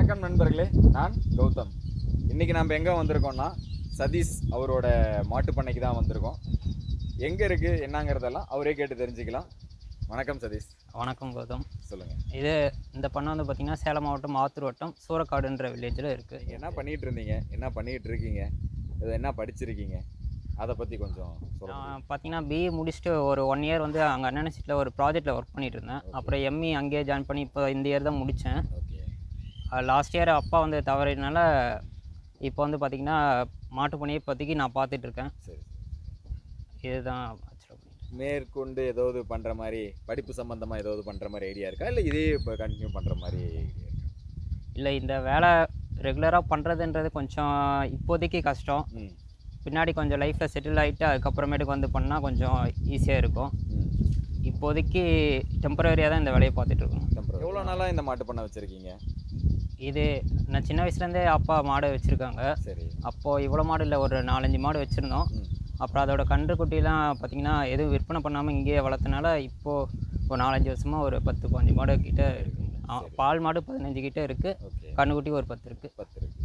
வணக்கம் நண்பர்களே நான் கௌதம் இன்னைக்கு நம்ம எங்கே வந்திருக்கோம்னா சதீஷ் அவரோட மாட்டு பண்ணைக்கு தான் வந்திருக்கோம் எங்கே இருக்குது என்னங்கிறதெல்லாம் அவரே கேட்டு தெரிஞ்சுக்கலாம் வணக்கம் சதீஷ் வணக்கம் கௌதம் சொல்லுங்கள் இது இந்த பண்ணை வந்து பார்த்திங்கன்னா சேலம் மாவட்டம் ஆத்தூர் வட்டம் சூரக்காடுன்ற வில்லேஜில் இருக்குது நீங்கள் என்ன பண்ணிகிட்டு இருந்தீங்க என்ன பண்ணிகிட்டு இருக்கீங்க இது என்ன படிச்சிருக்கீங்க அதை பற்றி கொஞ்சம் சொல்லுங்கள் நான் பார்த்தீங்கன்னா பிஏ முடிச்சுட்டு ஒரு ஒன் இயர் வந்து அங்கே அண்ணன் சீட்டில் ஒரு ப்ராஜெக்ட்டில் ஒர்க் பண்ணிட்டு இருந்தேன் அப்புறம் எம்இ அங்கேயே ஜாயின் பண்ணி இப்போ இந்த இயர் தான் முடித்தேன் ஓகே லாஸ்ட் இயர் அப்பா வந்து தவறினால இப்போ வந்து பார்த்திங்கன்னா மாட்டு பண்ணையை இப்போதைக்கு நான் பார்த்துட்டு இருக்கேன் சரி இதுதான் actual ஆ. மேற்கொண்டு ஏதாவது பண்ணுற மாதிரி படிப்பு சம்மந்தமாக ஏதாவது பண்ணுற மாதிரி ஐடியா இருக்கா இல்லை இதே இப்போ கண்டினியூ பண்ணுற மாதிரி ஐடியா இருக்கா இல்லை இந்த வேலை ரெகுலராக பண்ணுறதுன்றது கொஞ்சம் இப்போதைக்கு கஷ்டம் ம் பின்னாடி கொஞ்சம் லைஃப்பில் செட்டில் ஆகிட்டு அதுக்கப்புறமேட்டுக்கு வந்து பண்ணால் கொஞ்சம் ஈஸியாக இருக்கும் ம் இப்போதைக்கு டெம்பரரியாக தான் இந்த வேலையை பார்த்துட்டு இருக்கோம் எவ்வளோ நாளாக இந்த மாட்டு பண்ணை வச்சுருக்கீங்க இது நான் சின்ன வயசுலேருந்தே அப்பா மாடு வச்சுருக்காங்க சரி அப்போது இவ்வளோ மாடு இல்லை ஒரு நாலஞ்சு மாடு வச்சுருந்தோம் ம் அப்புறம் அதோட கன்று குட்டிலாம் பார்த்திங்கன்னா எதுவும் விற்பனை பண்ணாமல் இங்கேயே வளர்த்தனால இப்போது ஒரு நாலஞ்சு வருஷமாக ஒரு பத்து பாஞ்சு மாடு கிட்ட இருக்குங்க ஆ, பால் மாடு பதினஞ்சு கிட்ட இருக்குது ஓகே கன்றுக்குட்டி ஒரு பத்து இருக்குது பத்து இருக்கு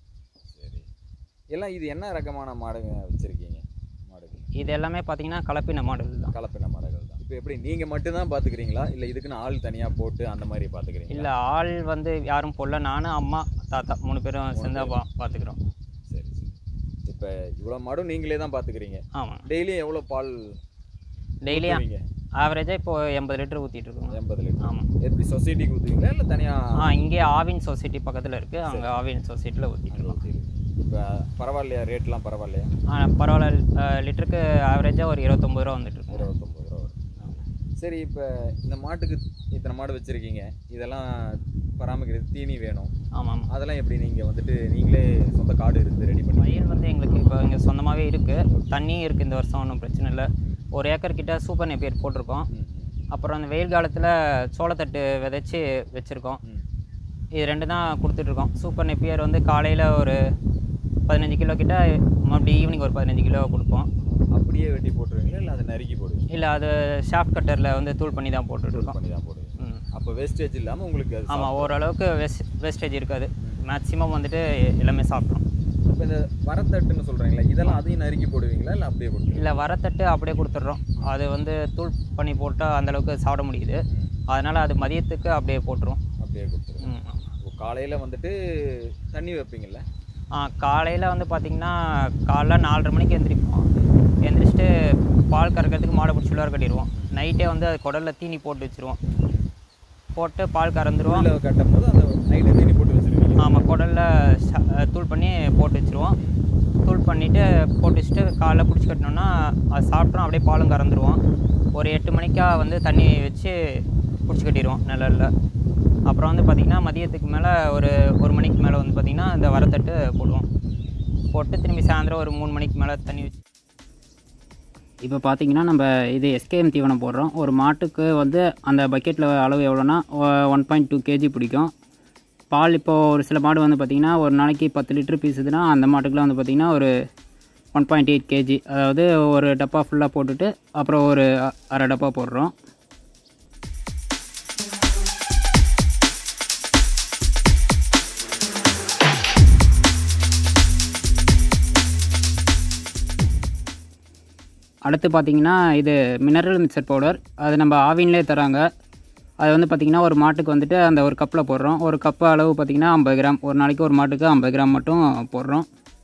சரி எல்லாம் இது என்ன ரகமான மாடுங்க வச்சுருக்கீங்க மாடுகள் இது எல்லாமே பார்த்திங்கன்னா கலப்பின மாடுகள் தான் கலப்பின மாடுகள் தான் இப்போ எப்படி நீங்கள் மட்டும்தான் பார்த்துக்கிறீங்களா இல்லை இதுக்குன்னு ஆள் தனியாக போட்டு அந்த மாதிரி பார்த்துக்கிறீங்களா இல்லை ஆள் வந்து யாரும் போடல நானும் அம்மா தாத்தா மூணு பேரும் சேர்ந்து பா பார்த்துக்குறோம் சரி சரி இப்போ இவ்வளோ மாடும் நீங்களே தான் பார்த்துக்கிறீங்க ஆமாம் டெய்லியும் எவ்வளோ பால் டெய்லியும் ஊற்றுவீங்க ஆவரேஜாக இப்போ எண்பது லிட்டர் ஊற்றிட்டு இருக்கோம் எண்பது லிட்டர் ஆமாம் எப்படி சொசைட்டிக்கு ஊற்றுவீங்களா இல்லை தனியாக ஆ இங்கே ஆவின் சொசைட்டி பக்கத்தில் இருக்குது அங்கே ஆவின் சொசைட்டியில் ஊற்றிட்டு இருக்கோம் இப்போ பரவாயில்லையா ரேட்லாம் பரவாயில்லையா ஆ பரவாயில்ல லிட்டருக்கு ஆவரேஜாக ஒரு இருபத்தொம்பது ரூபா வந்துட்டு இருக்கு இருபத்தொம்பது ரூபா வரும் சரி இப்போ இந்த மாட்டுக்கு இத்தனை மாடு வச்சுருக்கீங்க இதெல்லாம் பராமரிக்கிறது தீனி வேணும் ஆமாம் அதெல்லாம் எப்படி நீங்கள் வந்துட்டு நீங்களே சொந்த காடு இருந்து ரெடி பண்ணி வயல் வந்து எங்களுக்கு இப்போ இங்கே சொந்தமாகவே இருக்குது தண்ணியும் இருக்குது இந்த வருஷம் ஒன்றும் பிரச்சனை இல்லை ஒரு ஏக்கர் கிட்ட சூப்பர் நெப்பியர் போட்டிருக்கோம் ம், அப்புறம் அந்த வெயில் காலத்தில் சோளத்தட்டு விதைச்சி வச்சுருக்கோம் ம், ம். இது ரெண்டு தான் கொடுத்துட்ருக்கோம் சூப்பர் நெப்பியர் வந்து காலையில் ஒரு பதினஞ்சு கிலோ கிட்ட அப்படி ஈவினிங் ஒரு பதினஞ்சு கிலோ கொடுப்போம் அப்படியே வெட்டி போட்டுருவீங்களா இல்லை அதை நறுக்கி போடுவீங்க இல்லை அது ஷாஃப்ட் கட்டரில் வந்து தூள் பண்ணி தான் Roll போட்டுட்ருக்கோம் பண்ணி தான் போடுவீங்க ம் அப்போ வேஸ்டேஜ் இல்லாமல் உங்களுக்கு அது ஆமாம் ஓரளவுக்கு வெஸ்ட் வேஸ்டேஜ் இருக்காது மேக்ஸிமம் வந்துட்டு எல்லாமே சாப்பிட்றோம் இப்போ இந்த வரத்தட்டுன்னு சொல்கிறீங்களா இதெல்லாம் அதையும் நறுக்கி போடுவீங்களா இல்லை அப்படியே கொடுத்துருவீங்க இல்லை வரத்தட்டு அப்படியே கொடுத்துட்றோம் அது வந்து தூள் பண்ணி போட்டால் அந்தளவுக்கு சாப்பிட முடியுது அதனால் அது மதியத்துக்கு அப்படியே போட்டுரும் அப்படியே கொடுத்துருவீங்க ம் ஆமாம். இப்போ காலையில் வந்துட்டு தண்ணி வைப்பீங்கள்ல ஆ காலையில் வந்து பார்த்திங்கன்னா காலைல நாலரை மணிக்கு எந்திரிப்போம் எந்திரிச்சிட்டு பால் கறக்கிறதுக்கு மாடை பிடிச்சி உள்ளார கட்டிடுவோம் நைட்டே வந்து அது குடலில் தீனி போட்டு வச்சுருவோம் போட்டு பால் கறந்துருவோம் உள்ள கட்டும் போது அந்த நைட்டு தண்ணி போட்டு வச்சுருவீங்க ஆமாம் குடலில் தூள் பண்ணி போட்டு வச்சுருவோம் தூள் பண்ணிவிட்டு போட்டு வச்சுட்டு காலைல பிடிச்சி கட்டினோன்னா அது சாப்பிட்றோம் அப்படியே பாலும் கறந்துருவோம் ஒரு எட்டு மணிக்கா வந்து தண்ணி வச்சு பிடிச்சி கட்டிடுவோம் நிழல்ல அப்புறம் வந்து பார்த்திங்கன்னா மதியத்துக்கு மேலே ஒரு ஒரு மணிக்கு மேலே வந்து பார்த்திங்கன்னா இந்த வரத்தட்டு போடுவோம் போட்டு திரும்பி சாயந்தரம் ஒரு மூணு மணிக்கு மேலே தண்ணி வச்சு இப்போ பார்த்தீங்கன்னா நம்ம இது எஸ்கேஎம் தீவனம் போடுறோம் ஒரு மாட்டுக்கு வந்து அந்த பக்கெட்டில் அளவு எவ்வளோனா ஒன் பாயிண்ட் டூ கேஜி பிடிக்கும் பால் இப்போது ஒரு சில மாடு வந்து பார்த்திங்கன்னா ஒரு நாளைக்கு பத்து லிட்டர் பீசுதுன்னா அந்த மாட்டுக்குலாம் வந்து பார்த்திங்கன்னா ஒரு ஒன் பாயிண்ட் எயிட் கேஜி அதாவது ஒரு டப்பா ஃபுல்லாக போட்டுட்டு அப்புறம் ஒரு அ- அரை டப்பா போடுறோம் அடுத்து பார்த்தீங்கன்னா இது மினரல் மிக்சர் பவுடர் அது நம்ம ஆவின்லேயே தராங்க அது வந்து பார்த்திங்கன்னா ஒரு மாட்டுக்கு வந்துட்டு அந்த ஒரு கப்பில் போடுறோம் ஒரு கப்பு அளவு பார்த்திங்கன்னா ஐம்பது கிராம் ஒரு நாளைக்கு ஒரு மாட்டுக்கு ஐம்பது கிராம் மட்டும் போடுறோம்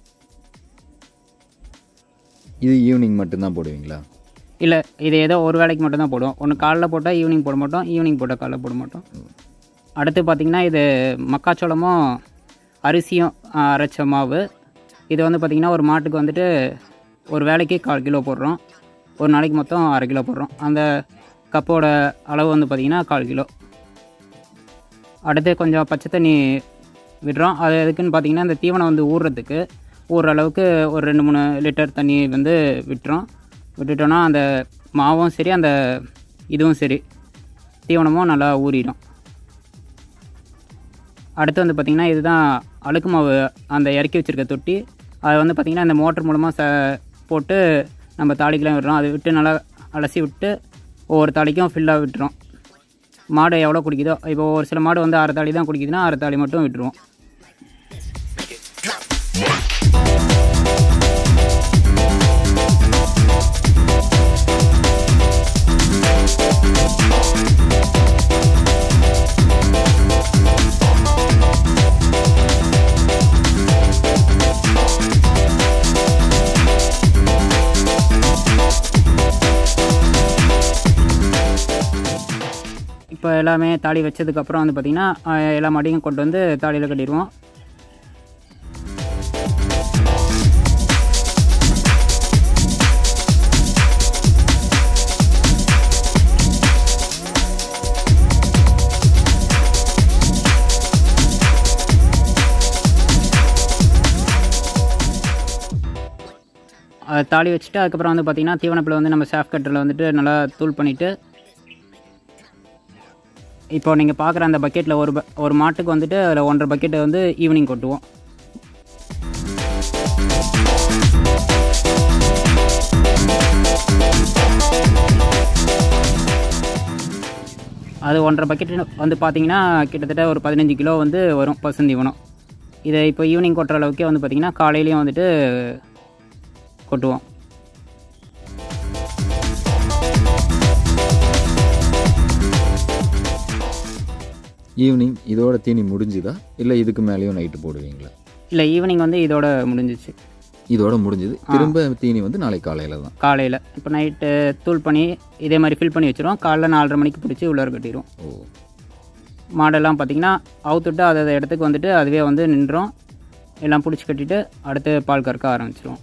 இது ஈவினிங் மட்டும்தான் போடுவீங்களா இல்லை இது ஏதோ ஒரு வேளைக்கு மட்டும் தான் போடுவோம் ஒன்று காலைல போட்டால் ஈவினிங் போட மாட்டோம் ஈவினிங் போட்டால் காலைல போட மாட்டோம் அடுத்து பார்த்திங்கன்னா இது மக்காச்சோளமும் அரிசியும் ஆ, அரைச்ச மாவு இது வந்து பார்த்திங்கன்னா ஒரு மாட்டுக்கு வந்துட்டு ஒரு வேளைக்கு கால் கிலோ போடுறோம் ஒரு நாளைக்கு மொத்தம் அரை கிலோ போடுறோம் அந்த கப்போட அளவு வந்து பார்த்திங்கன்னா கால் கிலோ அடுத்து கொஞ்சம் பச்சை தண்ணி விடுறோம் அது எதுக்குன்னு பார்த்தீங்கன்னா இந்த தீவனம் வந்து ஊறுறதுக்கு ஊறுற அளவுக்கு ஒரு ரெண்டு மூணு லிட்டர் தண்ணி வந்து விட்டுறோம் விட்டுட்டோன்னா அந்த மாவும் சரி அந்த இதுவும் சரி தீவனமும் நல்லா ஊறிடும் அடுத்து வந்து பார்த்திங்கன்னா இதுதான் அழுக்கு மாவு அந்த இறக்கி வச்சுருக்க தொட்டி அதை வந்து பார்த்திங்கன்னா இந்த மோட்டர் மூலமாக ச போட்டு நம்ம தாளிக்கெலாம் விடுறோம் அதை விட்டு நல்லா அலசி விட்டு ஒவ்வொரு தாளிக்கும் ஃபில்லாக விட்டுறோம் மாடு எவ்வளோ குடிக்குதோ இப்போ ஒரு சில மாடு வந்து அரை தாலி தான் குடிக்குதுன்னா அரை தாலி மட்டும் விட்டுருவோம் இப்போ எல்லாமே தாலி வச்சதுக்கப்புறம் வந்து பார்த்திங்கன்னா அஹ், எல்லா மாட்டையும் கொண்டு வந்து தாலியில் கட்டிடுவோம் அது தாலி வச்சுட்டு அதுக்கப்புறம் வந்து பார்த்திங்கன்னா தீவனப்பில் வந்து நம்ம சாஃப் கட்டரில் வந்துட்டு நல்லா தூள் பண்ணிவிட்டு இப்போ நீங்கள் பார்க்குற அந்த பக்கெட்டில் ஒரு ப- ஒரு மாட்டுக்கு வந்துட்டு அதில் ஒன்றரை பக்கெட்டை வந்து ஈவினிங் கொட்டுவோம் அது ஒன்றரை பக்கெட்டு வந்து பார்த்தீங்கன்னா கிட்டத்தட்ட ஒரு பதினஞ்சு கிலோ வந்து வரும் பசுந்தீவனம் இதை இப்போ ஈவினிங் கொட்டுற அளவுக்கே வந்து பார்த்திங்கன்னா காலையிலையும் வந்துட்டு கொட்டுவோம் ஈவினிங் இதோட தீனி முடிஞ்சுதா இல்லை இதுக்கு மேலேயும் நைட்டு போடுவீங்களா இல்லை ஈவினிங் வந்து இதோட முடிஞ்சிச்சு இதோட முடிஞ்சது திரும்ப தீனி வந்து நாளைக்கு காலையில் தான் காலையில் இப்போ நைட்டு தூள் பண்ணி இதே மாதிரி ஃபில் பண்ணி வச்சிருவோம் காலைல நாலரை மணிக்கு பிடிச்சி உள்ளார கட்டிடுவோம் ஓ மாடெல்லாம் பார்த்திங்கன்னா அவுத்துட்டு அது அது இடத்துக்கு வந்துட்டு அதுவே வந்து நின்றோம் எல்லாம் பிடிச்சி கட்டிட்டு அடுத்து பால் கறக்க ஆரம்பிச்சிருவோம்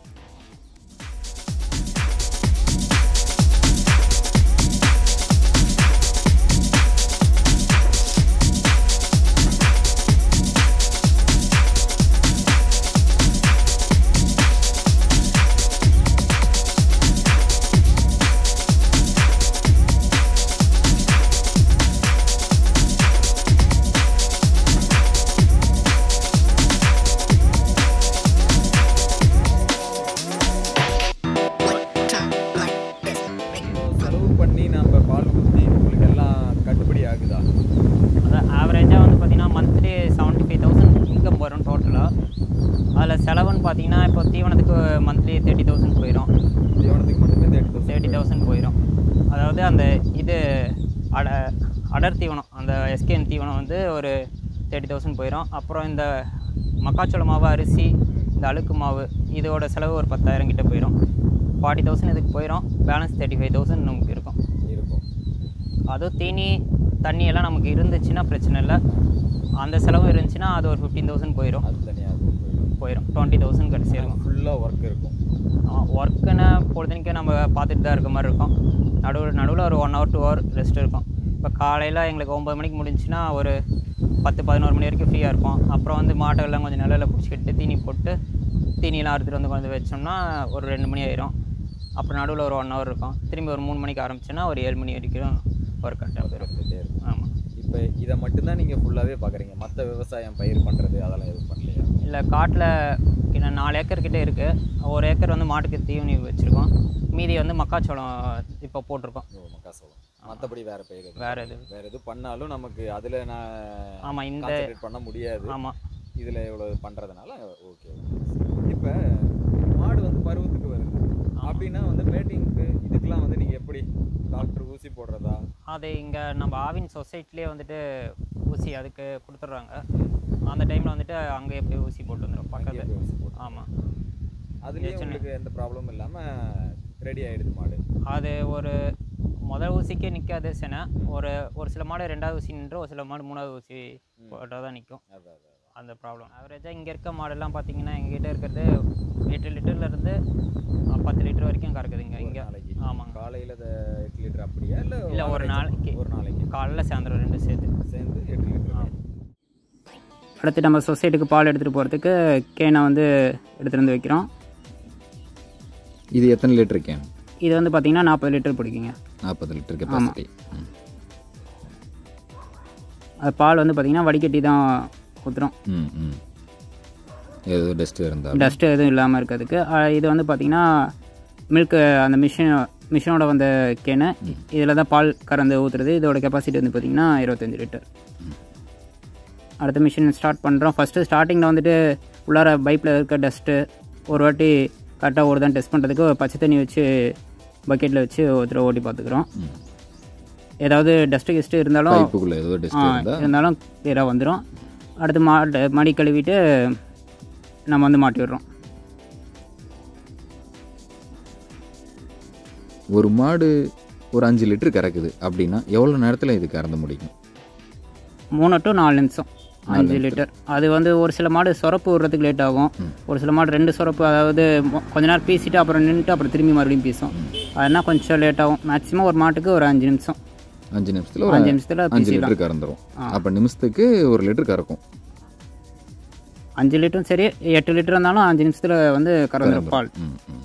செலவு பண்ணி நம்ம பால் ஊற்றி உங்களுக்கு எல்லாம் கட்டுப்படி ஆகுதா அதான் ஆவரேஜாக வந்து பார்த்திங்கன்னா monthly seventy five thousand income வரும் டோட்டலாக அதில் செலவுன்னு பார்த்தீங்கன்னா இப்போ தீவனத்துக்கு மந்த்லி தேர்ட்டி தௌசண்ட் போயிடும் தீவனத்துக்கு மட்டுமே தேர்ட்டி தௌசண்ட் தேர்ட்டி தௌசண்ட் போயிடும் அதாவது அந்த இது அட அடர் தீவனம் அந்த எஸ்கேஎன் தீவனம் வந்து ஒரு தேர்ட்டி தௌசண்ட் போயிடும் அப்புறம் இந்த மக்காச்சோள மாவு அரிசி இந்த அழுக்கு மாவு இதோட செலவு ஒரு பத்தாயிரம் கிட்ட போயிடும் ஃபார்ட்டி தௌசண்ட் இதுக்கு போயிடும் பேலன்ஸ் தேர்ட்டி ஃபைவ் தௌசண்ட் நமக்கு இருக்கும் இருக்கும் அதுவும் தீனி தண்ணி எல்லாம் நமக்கு இருந்துச்சுன்னா பிரச்சனை இல்லை அந்த செலவு இருந்துச்சுன்னா அது ஒரு ஃபிஃப்டீன் தௌசண்ட் போயிடும் அது தனியாக போயிடும் போயிடும் டுவெண்ட்டி தௌசண்ட் கடைசி இருக்கும் ஃபுல்லாக ஒர்க் இருக்கும் ஒர்க்குன்னு பொழுதுனிக்கே நம்ம பார்த்துட்டு தான் இருக்க மாதிரி இருக்கும் நடுவில் நடுவில் ஒரு one hour two hour rest இருக்கும் இப்போ காலையில் எங்களுக்கு ஒம்பது மணிக்கு முடிஞ்சுன்னா ஒரு பத்து பதினோரு மணி வரைக்கும் ஃப்ரீயாக இருப்போம் அப்புறம் வந்து மாட்டெல்லாம் கொஞ்சம் நிழலில் பிடிச்சிக்கிட்டு தீனி போட்டு தீனியெல்லாம் அறுத்துட்டு வந்து கொண்டு வச்சோம்னா ஒரு ரெண்டு மணி ஆயிரும் அப்புறம் நடுவில் ஒரு ஒன் ஹவர் இருக்கும் திரும்பி ஒரு மூணு மணிக்கு ஆரம்பிச்சோன்னா ஒரு ஏழு மணி வரைக்கும் ஒர்க் கரெக்டாக போயிடும் இருந்துகிட்டே இருக்கும் ஆமாம் இப்போ இதை மட்டும்தான் நீங்கள் ஃபுல்லாகவே பார்க்குறீங்க மற்ற விவசாயம் பயிர் பண்ணுறது அதெல்லாம் எதுவும் பண்ணலையா இல்லை காட்டில் கிட்ட நாலு ஏக்கர் கிட்ட இருக்குது ஒரு ஏக்கர் வந்து மாட்டுக்கு தீவனி வச்சுருக்கோம் மீதி வந்து மக்காச்சோளம் இப்போ போட்டிருக்கோம் ஓ மக்காசோளம் மற்றபடி வேறு பயிர் எதுவும் வேறு எது வேறு எது பண்ணாலும் நமக்கு அதில் நான் ஆமாம் இந்த கான்சென்ட்ரேட் பண்ண முடியாது ஆமாம் இதில் இவ்வளோ பண்ணுறதுனால ஓகே இப்போ மாடு வந்து பருவத்துக்கு வருது அப்படின்னா வந்து மேட்டிங்க்கு இதுக்கெல்லாம் வந்து நீங்கள் எப்படி டாக்டர் ஊசி போடுறதா அது இங்கே நம்ம ஆவின் சொசைட்டிலே வந்துட்டு ஊசி அதுக்கு கொடுத்துட்றாங்க அந்த டைமில் வந்துட்டு அங்கேயே போய் ஊசி போட்டு வந்துடும் அங்கேயே பக்கத்தில் போய் ஊசி போட்டு ஆமாம் அதுலேயே உங்களுக்கு எந்த ப்ராப்ளமும் இல்லாமல் ரெடி ஆகிடுது மாடு அது ஒரு முதல் ஊசிக்கே நிற்காது செனை ஒரு ஒரு சில மாடு ரெண்டாவது ஊசி நின்று ஒரு சில மாடு மூணாவது ஊசி போட்டால் தான் நிற்கும் அதான் அதான் அதான். அந்த ப்ராப்ளம் ஆவரேஜாக இங்கே இருக்க மாடெல்லாம் பார்த்தீங்கன்னா எங்ககிட்ட இருக்கிறது எட்டு லிட்டர்லேருந்து பத்து லிட்டர் வரைக்கும் கறக்குதுங்க ஒரு இங்கே நாளைக்கு ஆமாங்க காலையில் எட்டு லிட்டர் அப்படியா இல்லை இல்லை ஒரு நாளைக்கு ஒரு நாளைக்கு காலைல சாயந்தரம் ரெண்டு சேர்த்து சேர்ந்து எட்டு லிட்டர் அடுத்து நம்ம சொசைட்டிக்கு பால் எடுத்துகிட்டு போகிறதுக்கு கேனை வந்து எடுத்துகிட்டு வந்து வைக்கிறோம் இது எத்தனை லிட்டர் கேன் இது வந்து பார்த்திங்கன்னா நாற்பது லிட்டர் பிடிக்குங்க நாற்பது லிட்டர் கெப்பாசிட்டி அது பால் வந்து பார்த்திங்கன்னா வடிகட்டி தான் ஊற்றுறோம் ம் ம் ஏதோ டஸ்ட் இருந்தால் டஸ்ட்டு எதுவும் இல்லாமல் இருக்கிறதுக்கு அஹ் இது வந்து பார்த்திங்கன்னா மில்க்கு அந்த மிஷின் மிஷினோட வந்த கேனை இதில் தான் பால் கறந்து ஊற்றுறது இதோட கெப்பாசிட்டி வந்து பார்த்திங்கன்னா இருபத்தஞ்சி லிட்டர் அடுத்த மிஷின் ஸ்டார்ட் பண்ணுறோம் ஃபஸ்ட்டு ஸ்டார்டிங்கில் வந்துட்டு உள்ளார பைப்பில் இருக்க டஸ்ட்டு ஒரு வாட்டி கரெக்டாக ஓடுதான் டெஸ்ட் பண்ணுறதுக்கு பச்சை தண்ணி வச்சு பக்கெட்டில் வச்சு ஒருத்தர் ஓட்டி பார்த்துக்குறோம் ஏதாவது டஸ்ட்டு கிஸ்ட்டு இருந்தாலும் பைப்புக்குள்ள ஏதோ ஆ, டெஸ்ட் இருந்தா இருந்தாலும் கிளியராக வந்துடும் அடுத்து மாட்டு மடி கழுவிட்டு நம்ம வந்து மாட்டி விடுறோம் ஒரு மாடு ஒரு அஞ்சு லிட்டர் கறக்குது அப்படின்னா எவ்வளோ நேரத்தில் இது கறந்து முடியும் மூணு டு நாலு நிமிஷம் அஞ்சு லிட்டர் அது வந்து ஒரு சில மாடு சுரப்பு விடுறதுக்கு லேட் ஆகும் ஒரு சில மாடு ரெண்டு சுரப்பு அதாவது மொ- கொஞ்ச நேரம் பீசிட்டு அப்புறம் நின்றுட்டு அப்புறம் திரும்பி மறுபடியும் பீசும் அதனா கொஞ்சம் லேட் ஆகும் மேக்ஸிமம் ஒரு மாட்டுக்கு ஒரு அஞ்சு நிமிஷம் அஞ்சு நிமிஷத்தில் ஒரு அஞ்சு நிமிஷத்தில் அஞ்சு பீசிடலாம் லிட்டர் கறந்துரும் அப்போ நிமிஷத்துக்கு ஒரு லிட்டர் கறக்கும் அஞ்சு லிட்டரும் சரி எட்டு லிட்டர் இருந்தாலும் அஞ்சு நிமிஷத்தில் வந்து கறந்துடும் பால் ம் ம்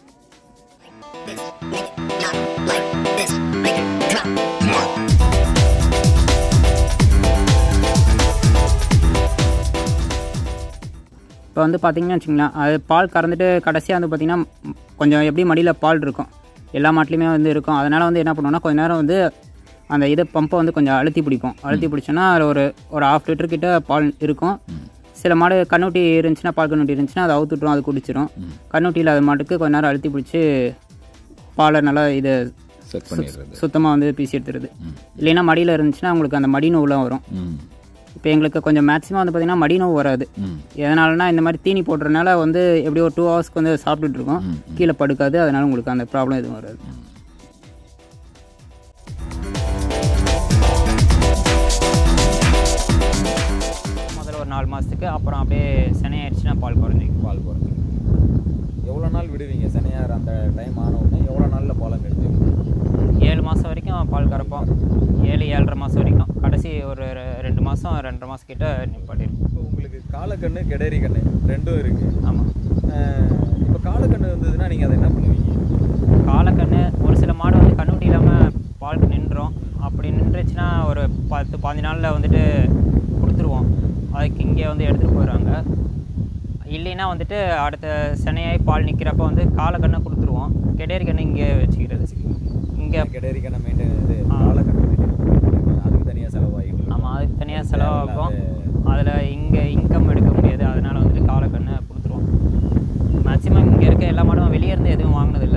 இப்போ வந்து பார்த்தீங்கன்னா வச்சுங்களேன் அது பால் கறந்துட்டு கடைசியாக வந்து பார்த்தீங்கன்னா ம், கொஞ்சம் எப்படி மடியில் பால் இருக்கும் எல்லா மாட்டிலையுமே வந்து இருக்கும் அதனால் வந்து என்ன பண்ணுவோம்னா கொஞ்ச நேரம் வந்து அந்த இதை பம்பை வந்து கொஞ்சம் அழுத்தி பிடிப்போம் அழுத்தி பிடிச்சோன்னா அதில் ஒரு ஒரு ஹாஃப் லிட்டர் கிட்ட பால் இருக்கும் சில மாடு கண்ணுட்டி இருந்துச்சுன்னா பால் கண்ணுட்டி இருந்துச்சுன்னா அதை அவுத்துட்டுரும் அது குடிச்சிரும் கண்ணுட்டி இல்லாத மாட்டுக்கு கொஞ்ச நேரம் அழுத்தி பிடிச்சி பாலை நல்லா இது செட் பண்ணிடுறது சுத்தமாக வந்து பீசி எடுத்துருது இல்லைன்னா மடியில் இருந்துச்சுன்னா உங்களுக்கு அந்த மடி நோவுலாம் வரும் ம் இப்போ எங்களுக்கு கொஞ்சம் மேக்ஸிமம் வந்து பார்த்திங்கன்னா மடி நோவு வராது ம் எதனாலனா இந்த மாதிரி தீனி போடுறதுனால வந்து எப்படி ஒரு டூ ஹவர்ஸ்க்கு வந்து சாப்பிட்டுட்டு இருக்கோம் கீழே படுக்காது அதனால உங்களுக்கு அந்த ப்ராப்ளம் எதுவும் வராது முதல்ல ஒரு நாலு மாதத்துக்கு அப்புறம் அப்படியே சினையாயிடுச்சுன்னா பால் குறைஞ்சிக்கும் பால் குறைஞ்சி எவ்வளோ நாள் விடுவீங்க சனியார் அந்த டைம் ஆன உடனே எவ்வளோ நாளில் பாலை நிறுத்துவீங்க ஏழு மாதம் வரைக்கும் பால் கறப்போம் ஏழு ஏழரை மாதம் வரைக்கும் கடைசி ஒரு ரெ- ரெண்டு மாதம் ரெண்டரை மாதம் கிட்ட நிப்பாட்டிடும் இப்போ உங்களுக்கு காலக்கண்ணு கெடேரி கண்ணு ரெண்டும் இருக்குது ஆமாம் இப்போ காலக்கண்ணு இருந்ததுன்னா நீங்கள் அதை என்ன பண்ணுவீங்க காலக்கண்ணு ஒரு சில மாடு வந்து கண்ணுட்டி இல்லாமல் பால் நின்றோம் அப்படி நின்றுச்சுன்னா ஒரு பத்து பாஞ்சு நாளில் வந்துட்டு கொடுத்துருவோம் அதுக்கு இங்கே வந்து எடுத்துகிட்டு போயிடுவாங்க இல்லைன்னா வந்துட்டு அடுத்த சென்னையாகி பால் நிற்கிறப்ப வந்து காலக்கண்ணை கொடுத்துருவோம் கெடேரி கண்ணு இங்கே வச்சுக்கிறது இங்கே கெடேரி கண்ணை மெயின்டைன் இது காலக்கண்ணு மெயின்டைன் அதுக்கு தனியாக செலவாகிட்டு ஆமாம் அதுக்கு தனியாக செலவாகும் அதில் இங்கே இன்கம் எடுக்க முடியாது அதனால் வந்துட்டு காலக்கண்ணை கொடுத்துருவோம் மேக்ஸிமம் இங்கே இருக்க எல்லா மாடும் வெளியே இருந்து எதுவும் வாங்கினதில்ல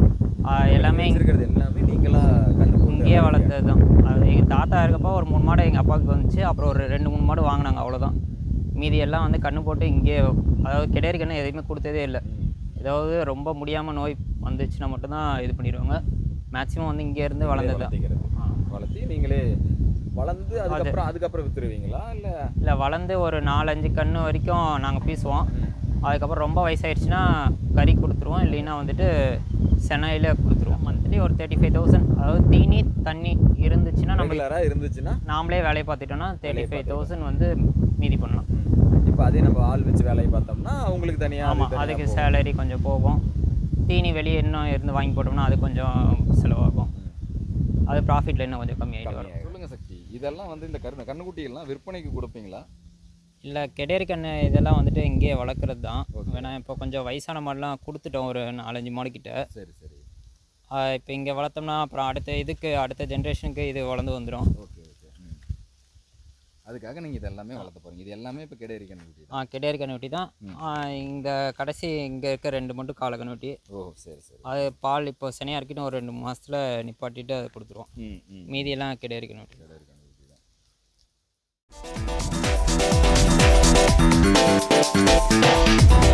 எல்லாமே இங்க- இருக்கிறது எல்லாமே நீங்களா கண்ணு போட்டு இங்கேயே வளர்த்தது தான் அது எங்கள் தாத்தா இருக்கப்போ ஒரு மூணு மாடு எங்கள் அப்பாவுக்கு வந்துச்சு அப்புறம் ஒரு ரெண்டு மூணு மாடு வாங்கினாங்க அவ்வளோதான் மீதி எல்லாம் வந்து கண்ணு போட்டு இங்கேயே அதாவது கிடையாது கண்ணு எதுவுமே கொடுத்ததே இல்லை ஏதாவது ரொம்ப முடியாமல் நோய் வந்துச்சுன்னா மட்டும்தான் இது பண்ணிடுவாங்க மேக்ஸிமம் வந்து இங்கே இருந்து வளர்ந்தது தான் வளர்த்திக்கிறது வளர்த்தி நீங்களே வளர்ந்து அதுக்கப்புறம் அதுக்கப்புறம் வித்துருவீங்களா இல்லை இல்லை வளர்ந்து ஒரு நாலஞ்சு கன்று வரைக்கும் நாங்கள் பீசுவோம் அதுக்கப்புறம் ரொம்ப வயசாயிடுச்சுன்னா கறி கொடுத்துருவோம் இல்லைன்னா வந்துட்டு சென்னையில் கொடுத்துருவோம் மந்த்லி ஒரு தேர்ட்டி ஃபைவ் தௌசண்ட் அதாவது தீனி தண்ணி இருந்துச்சுன்னா நம்ம ரெகுலராக இருந்துச்சுன்னா நாமளே வேலையை பார்த்துட்டோன்னா தேர்ட்டி ஃபைவ் தௌசண்ட் வந்து மீதி பண்ணலாம் இப்போ அதே நம்ம ஆள் வச்சு வேலையை பார்த்தோம்னா அவங்களுக்கு தனியாக ஆமாம் அதுக்கு சேலரி கொஞ்சம் போகும் தீனி வெளியே இன்னும் இருந்து வாங்கி போட்டோம்னா அது கொஞ்சம் செலவாகும் அது ப்ராஃபிட்டில் இன்னும் கொஞ்சம் கம்மியாகிட்டு வரும் சொல்லுங்க சக்தி இதெல்லாம் வந்து இந்த கரு கண்ணுக்குட்டிகள்லாம் விற்பனைக்கு கொடுப்பீங்களா இல்லை கெடேரி கண்ணு இதெல்லாம் வந்துட்டு இங்கேயே வளர்க்குறது தான் வேணா இப்போ கொஞ்சம் வயசான மாடெலாம் கொடுத்துட்டோம் ஒரு நாலஞ்சு மாடு கிட்ட சரி சரி இப்போ இங்கே வளர்த்தோம்னா அப்புறம் அடுத்த இதுக்கு அடுத்த ஜென்ரேஷனுக்கு இது வளர்ந்து வந்துடும் ஓகே ஓகே ம் அதுக்காக நீங்கள் இது எல்லாமே வளர்த்த போகிறீங்க இது எல்லாமே இப்போ கிடையாது கண்ணுக்குட்டி தான் ஆ கெடேரி கண்ணுட்டி தான் இந்த கடைசி இங்கே இருக்க ரெண்டு மட்டும் காலை கண்ணுட்டி ஓ சரி சரி அது பால் இப்போ சனியாக இருக்கட்டும் ஒரு ரெண்டு மாதத்தில் நிப்பாட்டிட்டு அதை கொடுத்துருவோம் ம் ம் மீதியெல்லாம் கெடேரி கண்ணுட்டி கிடையாது கண்ணுக்குட்டி தான் Thank